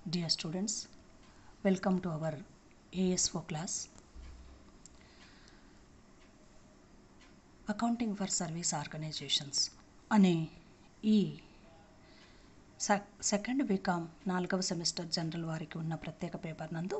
Dear students, welcome to our ASO class. Accounting for service organisations అనే ఈ సె- second B Com నాలుగవ semester general వారికి ఉన్న ప్రత్యేక పేపర్ నందు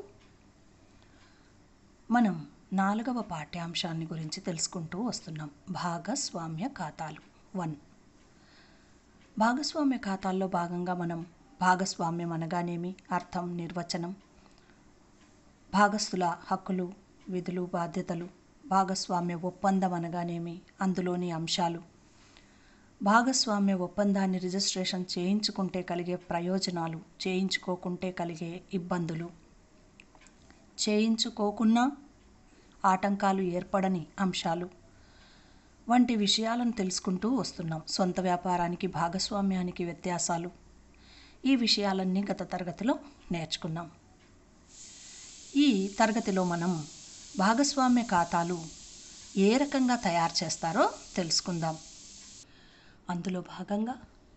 మనం నాలుగవ పాఠ్యాంశాన్ని గురించి తెలుసుకుంటూ వస్తున్నాం భాగస్వామ్య ఖాతాలు వన్ భాగస్వామ్య ఖాతాల్లో భాగంగా మనం భాగస్వామ్యం అనగానేమి అర్థం నిర్వచనం భాగస్థుల హక్కులు విధులు బాధ్యతలు భాగస్వామ్య ఒప్పందం అనగానేమి అందులోని అంశాలు భాగస్వామ్య ఒప్పందాన్ని రిజిస్ట్రేషన్ చేయించుకుంటే కలిగే ప్రయోజనాలు చేయించుకోకుంటే కలిగే ఇబ్బందులు చేయించుకోకున్నా ఆటంకాలు ఏర్పడని అంశాలు వంటి విషయాలను తెలుసుకుంటూ వస్తున్నాం సొంత వ్యాపారానికి భాగస్వామ్యానికి వ్యత్యాసాలు ఈ విషయాలన్నీ గత తరగతిలో నేర్చుకున్నాం ఈ తరగతిలో మనం భాగస్వామ్య ఖాతాలు ఏ రకంగా తయారు చేస్తారో తెలుసుకుందాం అందులో భాగంగా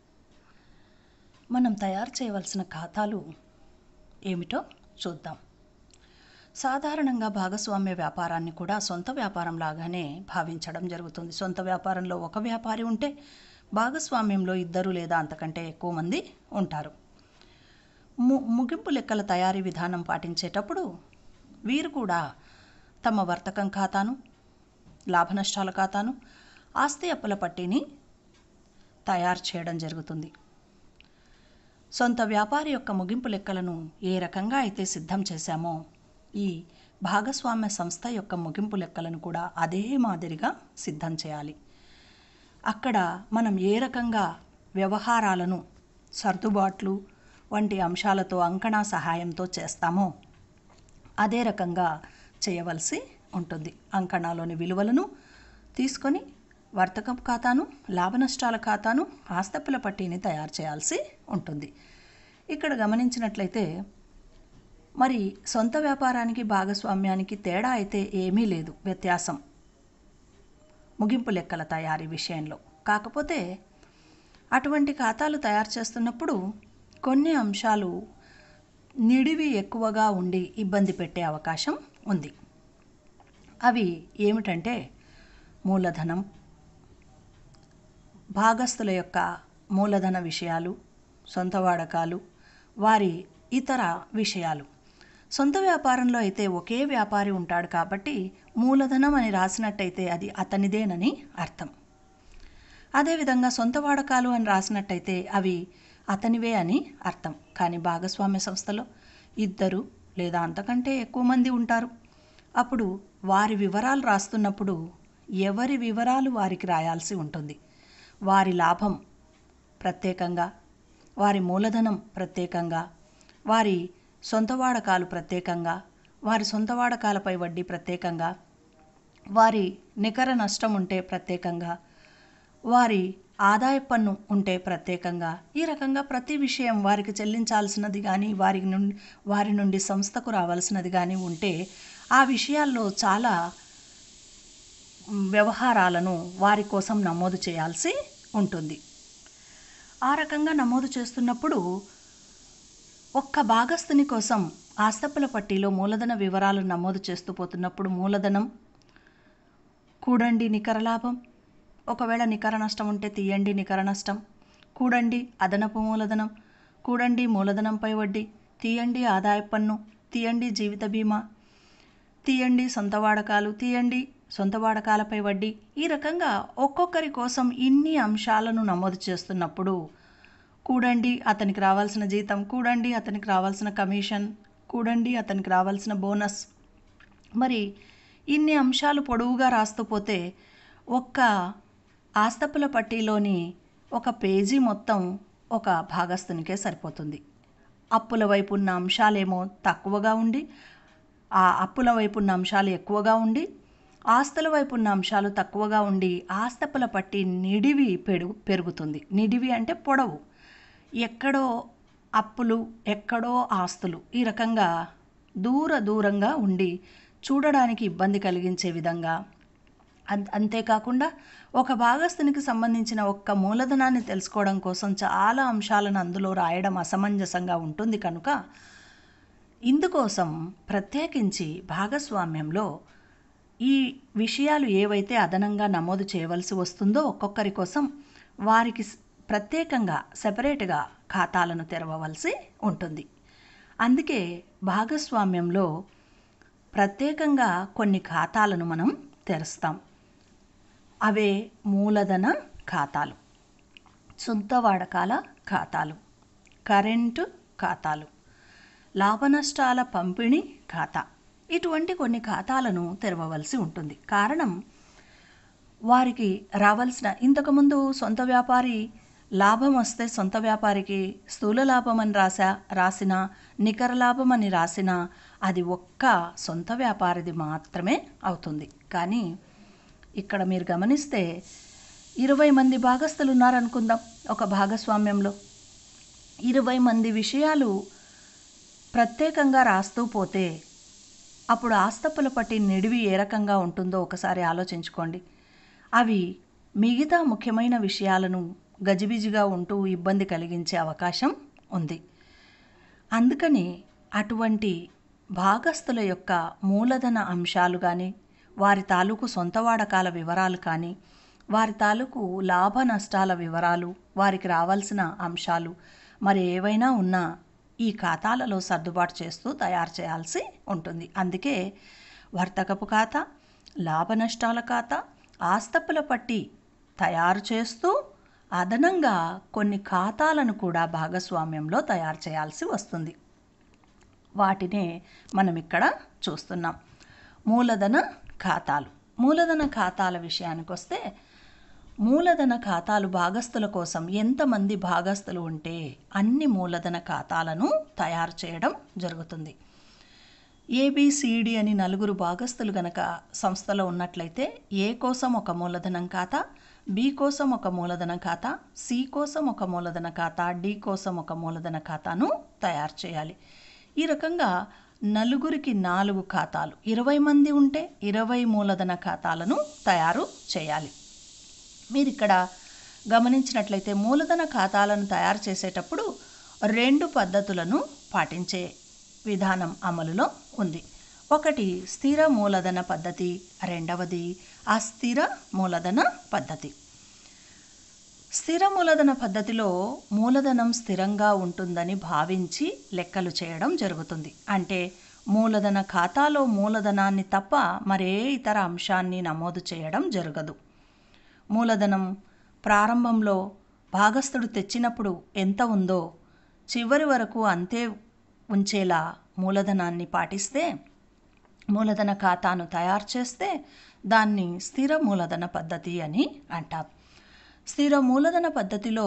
మనం తయారు చేయవలసిన ఖాతాలు ఏమిటో చూద్దాం సాధారణంగా భాగస్వామ్య వ్యాపారాన్ని కూడా సొంత వ్యాపారం లాగానే భావించడం జరుగుతుంది సొంత వ్యాపారంలో ఒక వ్యాపారి ఉంటే భాగస్వామ్యంలో ఇద్దరు లేదా అంతకంటే ఎక్కువ మంది ఉంటారు ము ముగింపు లెక్కల తయారీ విధానం పాటించేటప్పుడు వీరు కూడా తమ వర్తకం ఖాతాను లాభనష్టాల ఖాతాను ఆస్తి అప్పుల పట్టీని తయారు చేయడం జరుగుతుంది సొంత వ్యాపారి యొక్క ముగింపు లెక్కలను ఏ రకంగా అయితే సిద్ధం చేశామో ఈ భాగస్వామ్య సంస్థ యొక్క ముగింపు లెక్కలను కూడా అదే మాదిరిగా సిద్ధం చేయాలి అక్కడ మనం ఏ రకంగా వ్యవహారాలను సర్దుబాట్లు వంటి అంశాలతో అంకణా సహాయంతో చేస్తామో అదే రకంగా చేయవలసి ఉంటుంది అంకణాలోని విలువలను తీసుకొని వర్తకం ఖాతాను లాభనష్టాల ఖాతాను ఆస్తప్పుల పట్టీని తయారు చేయాల్సి ఉంటుంది ఇక్కడ గమనించినట్లయితే మరి సొంత వ్యాపారానికి భాగస్వామ్యానికి తేడా అయితే ఏమీ లేదు వ్యత్యాసం ముగింపు లెక్కల తయారీ విషయంలో కాకపోతే అటువంటి ఖాతాలు తయారు చేస్తున్నప్పుడు కొన్ని అంశాలు నిడివి ఎక్కువగా ఉండి ఇబ్బంది పెట్టే అవకాశం ఉంది అవి ఏమిటంటే మూలధనం భాగస్థుల యొక్క మూలధన విషయాలు సొంత వాడకాలు వారి ఇతర విషయాలు సొంత వ్యాపారంలో అయితే ఒకే వ్యాపారి ఉంటాడు కాబట్టి మూలధనం అని రాసినట్టయితే అది అతనిదేనని అర్థం అదేవిధంగా సొంత వాడకాలు అని రాసినట్టయితే అవి అతనివే అని అర్థం కానీ భాగస్వామ్య సంస్థలో ఇద్దరు లేదా అంతకంటే ఎక్కువ మంది ఉంటారు అప్పుడు వారి వివరాలు రాస్తున్నప్పుడు ఎవరి వివరాలు వారికి రాయాల్సి ఉంటుంది వారి లాభం ప్రత్యేకంగా వారి మూలధనం ప్రత్యేకంగా వారి సొంత వాడకాలు ప్రత్యేకంగా వారి సొంత వాడకాలపై వడ్డీ ప్రత్యేకంగా వారి నికర నష్టం ఉంటే ప్రత్యేకంగా వారి ఆదాయ పన్ను ఉంటే ప్రత్యేకంగా ఈ రకంగా ప్రతి విషయం వారికి చెల్లించాల్సినది కానీ వారి నుండి వారి నుండి సంస్థకు రావాల్సినది కానీ ఉంటే ఆ విషయాల్లో చాలా మ్, వ్యవహారాలను వారి కోసం నమోదు చేయాల్సి ఉంటుంది ఆ రకంగా నమోదు చేస్తున్నప్పుడు ఒక్క భాగస్థుని కోసం ఆస్తప్పుల పట్టీలో మూలధన వివరాలను నమోదు చేస్తూ పోతున్నప్పుడు మూలధనం కూడండి నికర లాభం ఒకవేళ నికర నష్టం ఉంటే తీయండి నికర నష్టం కూడండి అదనపు మూలధనం కూడండి మూలధనంపై వడ్డీ తీయండి ఆదాయ పన్ను తీయండి జీవిత బీమా తీయండి సొంత వాడకాలు తీయండి సొంత వాడకాలపై వడ్డీ ఈ రకంగా ఒక్కొక్కరి కోసం ఇన్ని అంశాలను నమోదు చేస్తున్నప్పుడు కూడండి అతనికి రావాల్సిన జీతం కూడండి అతనికి రావాల్సిన కమిషన్ కూడండి అతనికి రావాల్సిన బోనస్ మరి ఇన్ని అంశాలు పొడవుగా రాస్తూ పోతే ఒక్క ఆస్తపుల పట్టీలోని ఒక పేజీ మొత్తం ఒక భాగస్థునికే సరిపోతుంది అప్పుల వైపు ఉన్న అంశాలేమో తక్కువగా ఉండి ఆ అప్పుల వైపు ఉన్న అంశాలు ఎక్కువగా ఉండి ఆస్తుల వైపు ఉన్న అంశాలు తక్కువగా ఉండి ఆస్తపుల పట్టి నిడివి పెరుగు పెరుగుతుంది నిడివి అంటే పొడవు ఎక్కడో అప్పులు ఎక్కడో ఆస్తులు ఈ రకంగా దూర దూరంగా ఉండి చూడడానికి ఇబ్బంది కలిగించే విధంగా అం- అంతేకాకుండా ఒక భాగస్తునికి సంబంధించిన ఒక్క మూలధనాన్ని తెలుసుకోవడం కోసం చాలా అంశాలను అందులో రాయడం అసమంజసంగా ఉంటుంది కనుక ఇందుకోసం ప్రత్యేకించి భాగస్వామ్యంలో ఈ విషయాలు ఏవైతే అదనంగా నమోదు చేయవలసి వస్తుందో ఒక్కొక్కరి కోసం వారికి స్- ప్రత్యేకంగా సెపరేట్గా ఖాతాలను తెరవవలసి ఉంటుంది అందుకే భాగస్వామ్యంలో ప్రత్యేకంగా కొన్ని ఖాతాలను మనం తెరుస్తాం అవే మూలధన ఖాతాలు సొంత వాడకాల ఖాతాలు కరెంటు ఖాతాలు లాభనష్టాల పంపిణీ ఖాతా ఇటువంటి కొన్ని ఖాతాలను తెరవవలసి ఉంటుంది కారణం వారికి రావాల్సిన ఇంతకుముందు సొంత వ్యాపారి లాభం వస్తే సొంత వ్యాపారికి స్థూల లాభం అని రాసా రాసిన నికర లాభం అని రాసిన అది ఒక్క సొంత వ్యాపారిది మాత్రమే అవుతుంది కానీ ఇక్కడ మీరు గమనిస్తే ఇరవై మంది భాగస్తులు ఉన్నారనుకుందాం ఒక భాగస్వామ్యంలో ఇరవై మంది విషయాలు ప్రత్యేకంగా రాస్తూ పోతే అప్పుడు ఆస్తపుల పట్టి నిడివి ఏ రకంగా ఉంటుందో ఒకసారి ఆలోచించుకోండి అవి మిగతా ముఖ్యమైన విషయాలను గజిబిజిగా ఉంటూ ఇబ్బంది కలిగించే అవకాశం ఉంది అందుకని అటువంటి భాగస్తుల యొక్క మూలధన అంశాలు కానీ వారి తాలూకు సొంత వాడకాల వివరాలు కానీ వారి తాలూకు లాభ నష్టాల వివరాలు వారికి రావాల్సిన అంశాలు మరి ఏవైనా ఉన్నా ఈ ఖాతాలలో సర్దుబాటు చేస్తూ తయారు చేయాల్సి ఉంటుంది అందుకే వర్తకపు ఖాతా లాభ నష్టాల ఖాతా ఆస్తపుల పట్టి తయారు చేస్తూ అదనంగా కొన్ని ఖాతాలను కూడా భాగస్వామ్యంలో తయారు చేయాల్సి వస్తుంది వాటినే మనం ఇక్కడ చూస్తున్నాం మూలధన ఖాతాలు మూలధన ఖాతాల విషయానికి వస్తే మూలధన ఖాతాలు భాగస్తుల కోసం ఎంతమంది భాగస్తులు ఉంటే అన్ని మూలధన ఖాతాలను తయారు చేయడం జరుగుతుంది ఏబిసిడి అని నలుగురు భాగస్తులు గనక సంస్థలో ఉన్నట్లయితే ఏ కోసం ఒక మూలధనం ఖాతా బి కోసం ఒక మూలధన ఖాతా సి కోసం ఒక మూలధన ఖాతా డి కోసం ఒక మూలధన ఖాతాను తయారు చేయాలి ఈ రకంగా నలుగురికి నాలుగు ఖాతాలు ఇరవై మంది ఉంటే ఇరవై మూలధన ఖాతాలను తయారు చేయాలి మీరు ఇక్కడ గమనించినట్లయితే మూలధన ఖాతాలను తయారు చేసేటప్పుడు రెండు పద్ధతులను పాటించే విధానం అమలులో ఉంది ఒకటి స్థిర మూలధన పద్ధతి రెండవది అస్థిర మూలధన పద్ధతి స్థిర మూలధన పద్ధతిలో మూలధనం స్థిరంగా ఉంటుందని భావించి లెక్కలు చేయడం జరుగుతుంది అంటే మూలధన ఖాతాలో మూలధనాన్ని తప్ప మరే ఇతర అంశాన్ని నమోదు చేయడం జరగదు మూలధనం ప్రారంభంలో భాగస్థుడు తెచ్చినప్పుడు ఎంత ఉందో చివరి వరకు అంతే ఉంచేలా మూలధనాన్ని పాటిస్తే మూలధన ఖాతాను తయారు చేస్తే దాన్ని స్థిర మూలధన పద్ధతి అని అంటాం స్థిర మూలధన పద్ధతిలో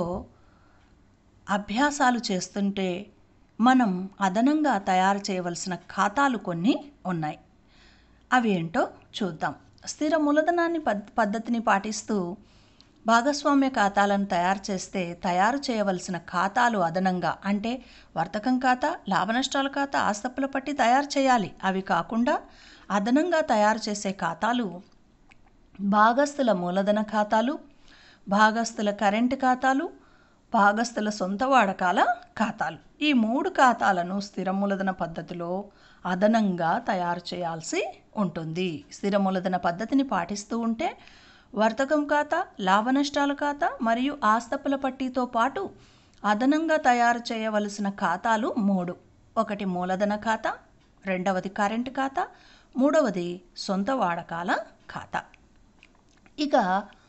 అభ్యాసాలు చేస్తుంటే మనం అదనంగా తయారు చేయవలసిన ఖాతాలు కొన్ని ఉన్నాయి అవి ఏంటో చూద్దాం స్థిర మూలధనాన్ని పద్ పద్ధతిని పాటిస్తూ భాగస్వామ్య ఖాతాలను తయారు చేస్తే తయారు చేయవలసిన ఖాతాలు అదనంగా అంటే వర్తకం ఖాతా లాభనష్టాల ఖాతా ఆస్తపుల పట్టి తయారు చేయాలి అవి కాకుండా అదనంగా తయారు చేసే ఖాతాలు భాగస్థుల మూలధన ఖాతాలు భాగస్థుల కరెంటు ఖాతాలు భాగస్థుల సొంత వాడకాల ఖాతాలు ఈ మూడు ఖాతాలను స్థిర మూలధన పద్ధతిలో అదనంగా తయారు చేయాల్సి ఉంటుంది స్థిర మూలధన పద్ధతిని పాటిస్తూ ఉంటే వర్తకం ఖాతా లాభనష్టాల ఖాతా మరియు ఆస్తపుల పట్టీతో పాటు అదనంగా తయారు చేయవలసిన ఖాతాలు మూడు ఒకటి మూలధన ఖాతా రెండవది కరెంటు ఖాతా మూడవది సొంత వాడకాల ఖాతా ఇక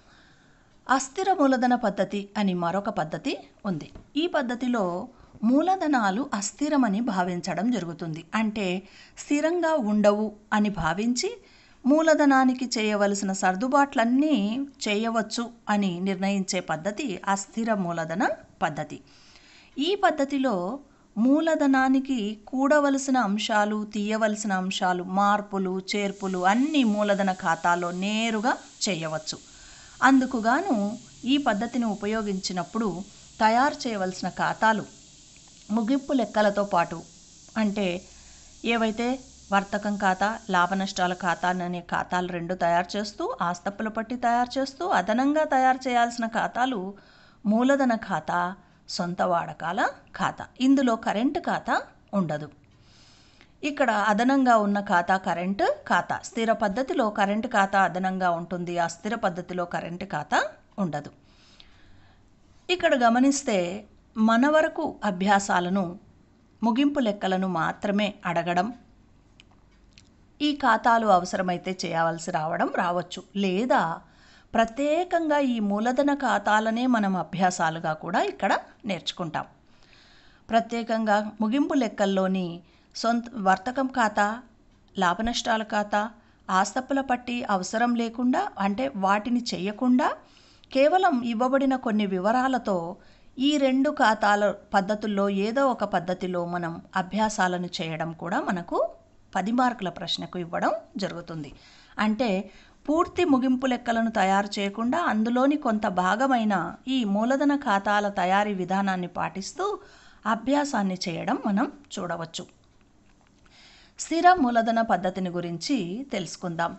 అస్థిర మూలధన పద్ధతి అని మరొక పద్ధతి ఉంది ఈ పద్ధతిలో మూలధనాలు అస్థిరమని భావించడం జరుగుతుంది అంటే స్థిరంగా ఉండవు అని భావించి మూలధనానికి చేయవలసిన సర్దుబాట్లన్నీ చేయవచ్చు అని నిర్ణయించే పద్ధతి అస్థిర మూలధన పద్ధతి ఈ పద్ధతిలో మూలధనానికి కూడవలసిన అంశాలు తీయవలసిన అంశాలు మార్పులు చేర్పులు అన్ని మూలధన ఖాతాలో నేరుగా చేయవచ్చు అందుకుగాను ఈ పద్ధతిని ఉపయోగించినప్పుడు తయారు చేయవలసిన ఖాతాలు ముగింపు లెక్కలతో పాటు అంటే ఏవైతే వర్తకం ఖాతా లాభ నష్టాల ఖాతా అనే ఖాతాలు రెండు తయారు చేస్తూ ఆస్తప్పుల పట్టి తయారు చేస్తూ అదనంగా తయారు చేయాల్సిన ఖాతాలు మూలధన ఖాతా సొంత వాడకాల ఖాతా ఇందులో కరెంటు ఖాతా ఉండదు ఇక్కడ అదనంగా ఉన్న ఖాతా కరెంటు ఖాతా స్థిర పద్ధతిలో కరెంటు ఖాతా అదనంగా ఉంటుంది ఆ స్థిర పద్ధతిలో కరెంటు ఖాతా ఉండదు ఇక్కడ గమనిస్తే మన వరకు అభ్యాసాలను ముగింపు లెక్కలను మాత్రమే అడగడం ఈ ఖాతాలు అవసరమైతే చేయవలసి రావడం రావచ్చు లేదా ప్రత్యేకంగా ఈ మూలధన ఖాతాలనే మనం అభ్యాసాలుగా కూడా ఇక్కడ నేర్చుకుంటాం ప్రత్యేకంగా ముగింపు లెక్కల్లోని సొంత వర్తకం ఖాతా లాభనష్టాల ఖాతా ఆస్తప్పుల పట్టి అవసరం లేకుండా అంటే వాటిని చేయకుండా కేవలం ఇవ్వబడిన కొన్ని వివరాలతో ఈ రెండు ఖాతాల పద్ధతుల్లో ఏదో ఒక పద్ధతిలో మనం అభ్యాసాలను చేయడం కూడా మనకు పది మార్కుల ప్రశ్నకు ఇవ్వడం జరుగుతుంది అంటే పూర్తి ముగింపు లెక్కలను తయారు చేయకుండా అందులోని కొంత భాగమైన ఈ మూలధన ఖాతాల తయారీ విధానాన్ని పాటిస్తూ అభ్యాసాన్ని చేయడం మనం చూడవచ్చు స్థిర మూలధన పద్ధతిని గురించి తెలుసుకుందాం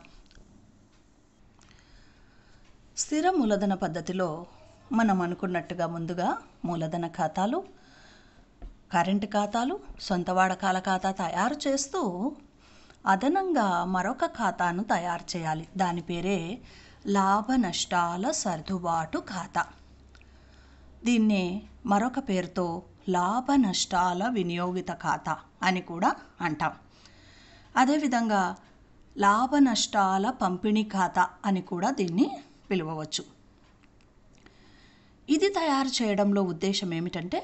స్థిర మూలధన పద్ధతిలో మనం అనుకున్నట్టుగా ముందుగా మూలధన ఖాతాలు కరెంటు ఖాతాలు సొంత వాడకాల ఖాతా తయారు చేస్తూ అదనంగా మరొక ఖాతాను తయారు చేయాలి దాని పేరే లాభ నష్టాల సర్దుబాటు ఖాతా దీన్నే మరొక పేరుతో లాభ నష్టాల వినియోగిత ఖాతా అని కూడా అంటాం అదేవిధంగా లాభ నష్టాల పంపిణీ ఖాతా అని కూడా దీన్ని పిలువవచ్చు ఇది తయారు చేయడంలో ఉద్దేశం ఏమిటంటే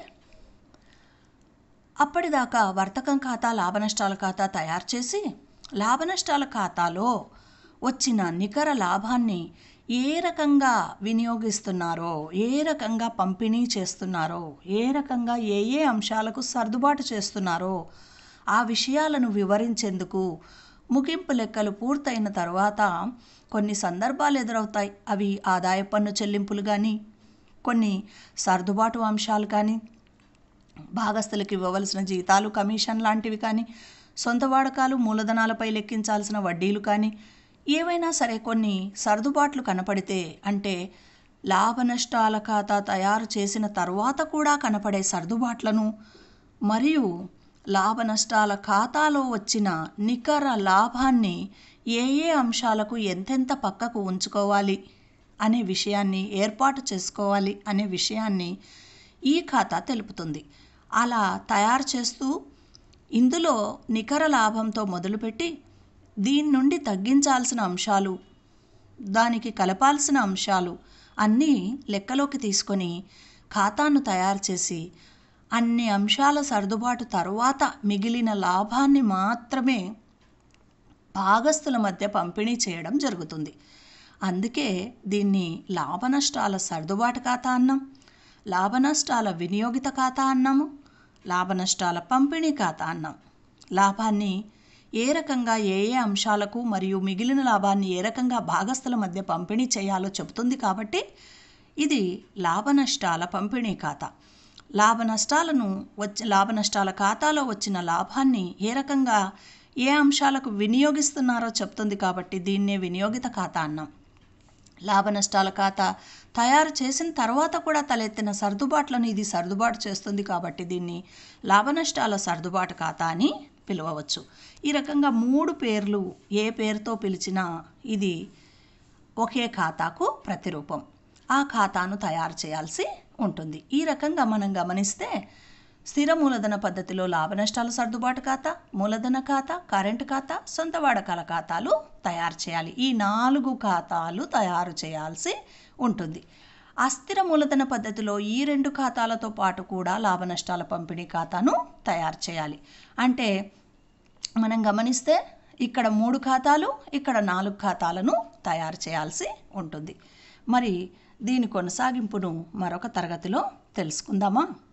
అప్పటిదాకా వర్తకం ఖాతా లాభనష్టాల ఖాతా తయారు చేసి లాభనష్టాల ఖాతాలో వచ్చిన నికర లాభాన్ని ఏ రకంగా వినియోగిస్తున్నారో ఏ రకంగా పంపిణీ చేస్తున్నారో ఏ రకంగా ఏ ఏ అంశాలకు సర్దుబాటు చేస్తున్నారో ఆ విషయాలను వివరించేందుకు ముగింపు లెక్కలు పూర్తయిన తర్వాత కొన్ని సందర్భాలు ఎదురవుతాయి అవి ఆదాయ పన్ను చెల్లింపులు కానీ కొన్ని సర్దుబాటు అంశాలు కానీ భాగస్థులకు ఇవ్వవలసిన జీతాలు కమిషన్ లాంటివి కానీ సొంత వాడకాలు మూలధనాలపై లెక్కించాల్సిన వడ్డీలు కానీ ఏవైనా సరే కొన్ని సర్దుబాట్లు కనపడితే అంటే లాభ నష్టాల ఖాతా తయారు చేసిన తర్వాత కూడా కనపడే సర్దుబాట్లను మరియు లాభ నష్టాల ఖాతాలో వచ్చిన నికర లాభాన్ని ఏ ఏ అంశాలకు ఎంతెంత పక్కకు ఉంచుకోవాలి అనే విషయాన్ని ఏర్పాటు చేసుకోవాలి అనే విషయాన్ని ఈ ఖాతా తెలుపుతుంది అలా తయారు చేస్తూ ఇందులో నికర లాభంతో మొదలుపెట్టి దీని నుండి తగ్గించాల్సిన అంశాలు దానికి కలపాల్సిన అంశాలు అన్నీ లెక్కలోకి తీసుకొని ఖాతాను తయారు చేసి అన్ని అంశాల సర్దుబాటు తరువాత మిగిలిన లాభాన్ని మాత్రమే భాగస్థుల మధ్య పంపిణీ చేయడం జరుగుతుంది అందుకే దీన్ని లాభనష్టాల సర్దుబాటు ఖాతా అన్నాం లాభనష్టాల వినియోగిత ఖాతా అన్నాము లాభనష్టాల పంపిణీ ఖాతా అన్నాం లాభాన్ని ఏ రకంగా ఏ ఏ అంశాలకు మరియు మిగిలిన లాభాన్ని ఏ రకంగా భాగస్థుల మధ్య పంపిణీ చేయాలో చెబుతుంది కాబట్టి ఇది లాభనష్టాల పంపిణీ ఖాతా లాభ నష్టాలను వచ్చి లాభ నష్టాల ఖాతాలో వచ్చిన లాభాన్ని ఏ రకంగా ఏ అంశాలకు వినియోగిస్తున్నారో చెప్తుంది కాబట్టి దీన్నే వినియోగిత ఖాతా అన్నాం లాభ నష్టాల ఖాతా తయారు చేసిన తర్వాత కూడా తలెత్తిన సర్దుబాట్లను ఇది సర్దుబాటు చేస్తుంది కాబట్టి దీన్ని లాభ నష్టాల సర్దుబాటు ఖాతా అని పిలవవచ్చు ఈ రకంగా మూడు పేర్లు ఏ పేరుతో పిలిచినా ఇది ఒకే ఖాతాకు ప్రతిరూపం ఆ ఖాతాను తయారు చేయాల్సి ఉంటుంది ఈ రకంగా మనం గమనిస్తే స్థిర మూలధన పద్ధతిలో లాభ నష్టాల సర్దుబాటు ఖాతా మూలధన ఖాతా కరెంటు ఖాతా సొంత వాడకాల ఖాతాలు తయారు చేయాలి ఈ నాలుగు ఖాతాలు తయారు చేయాల్సి ఉంటుంది అస్థిర మూలధన పద్ధతిలో ఈ రెండు ఖాతాలతో పాటు కూడా లాభ నష్టాల పంపిణీ ఖాతాను తయారు చేయాలి అంటే మనం గమనిస్తే ఇక్కడ మూడు ఖాతాలు ఇక్కడ నాలుగు ఖాతాలను తయారు చేయాల్సి ఉంటుంది మరి దీని కొనసాగింపును మరొక తరగతిలో తెలుసుకుందామా